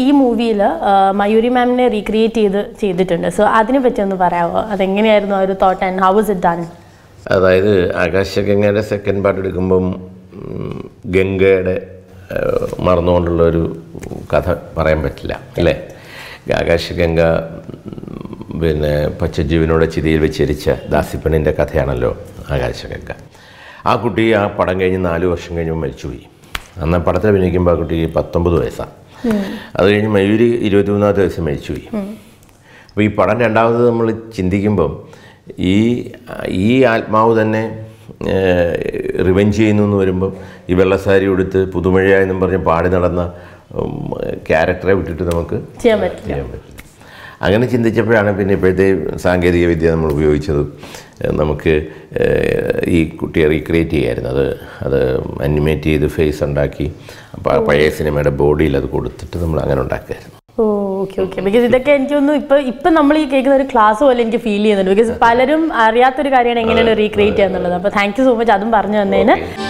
ഈ മൂവിയിൽ മയൂരി മാമിനെ റീക്രിയേറ്റ് ചെയ്ത് ചെയ്തിട്ടുണ്ട് സോ അതിനെ പറ്റി ഒന്ന് പറയാമോ അതെങ്ങനെയായിരുന്നു ആ ഒരു thought and how was it done അതായത് ആകാശഗംഗയുടെ സെക്കൻഡ് പാർട്ട് എടുക്കുമ്പം ഉം, ഗംഗയുടെ ഏഹ്, മറന്നുകൊണ്ടുള്ള ഒരു കഥ പറയാൻ പറ്റില്ല അല്ലേ ആകാശഗംഗ ഉം, പിന്നെ പച്ചജീവനോടെ ചിരിയിൽ വെച്ചിരിച്ച ദാസിപ്പണിൻ്റെ കഥയാണല്ലോ ആകാശഗംഗ ആ കുട്ടി ആ പടം കഴിഞ്ഞ് നാല് വർഷം കഴിഞ്ഞപ്പോൾ മരിച്ചുപോയി അന്ന് ആ പടത്തിൽ അഭിനയിക്കുമ്പോൾ ആ കുട്ടിക്ക് പത്തൊമ്പത് വയസ്സാണ് അത് കഴിഞ്ഞ് മയൂരി ഇരുപത്തിമൂന്നാമത്തെ വയസ്സ് മരിച്ചുപോയി അപ്പോൾ ഈ പടം രണ്ടാമത് നമ്മൾ ചിന്തിക്കുമ്പം ഈ ഈ ആത്മാവ് തന്നെ റിവെഞ്ച് ചെയ്യുന്നു എന്ന് വരുമ്പം ഈ വെള്ളസാരി ഉടുത്ത് പുതുമഴയായെന്നും പറഞ്ഞ് പാടി നടന്ന ഉം, ക്യാരക്ടറെ വിട്ടിട്ട് നമുക്ക് ചെയ്യാൻ പറ്റില്ല ചെയ്യാൻ പറ്റില്ല അങ്ങനെ ചിന്തിച്ചപ്പോഴാണ് പിന്നെ ഇപ്പോഴത്തെ സാങ്കേതിക വിദ്യ നമ്മൾ ഉപയോഗിച്ചത് ഏഹ് നമുക്ക് ഏഹ് ഈ കുട്ടിയെ റീക്രിയേറ്റ് ചെയ്യായിരുന്നു അത് അത് അനിമേറ്റ് ചെയ്ത് ഫേസ് ഉണ്ടാക്കി അപ്പോൾ ആ പഴയ സിനിമയുടെ ബോഡിയിൽ അത് കൊടുത്തിട്ട് നമ്മൾ അങ്ങനെ ഉണ്ടാക്കുമായിരുന്നു ഓ ഓക്കെ ഓക്കെ ബിക്കോസ് ഇതൊക്കെ എനിക്കൊന്നും ഇപ്പൊ ഇപ്പൊ നമ്മൾ ഈ കേൾക്കുന്ന ഒരു ക്ലാസ് പോലെ എനിക്ക് ഫീൽ ചെയ്യുന്നുണ്ട് ബിക്കോസ് പലരും അറിയാത്തൊരു കാര്യമാണ് എങ്ങനെയാണ് റീക്രിയേറ്റ് ചെയ്യാന്നുള്ളത് അപ്പൊ താങ്ക് യു സോ മച്ച് അതും പറഞ്ഞു തന്നതിന്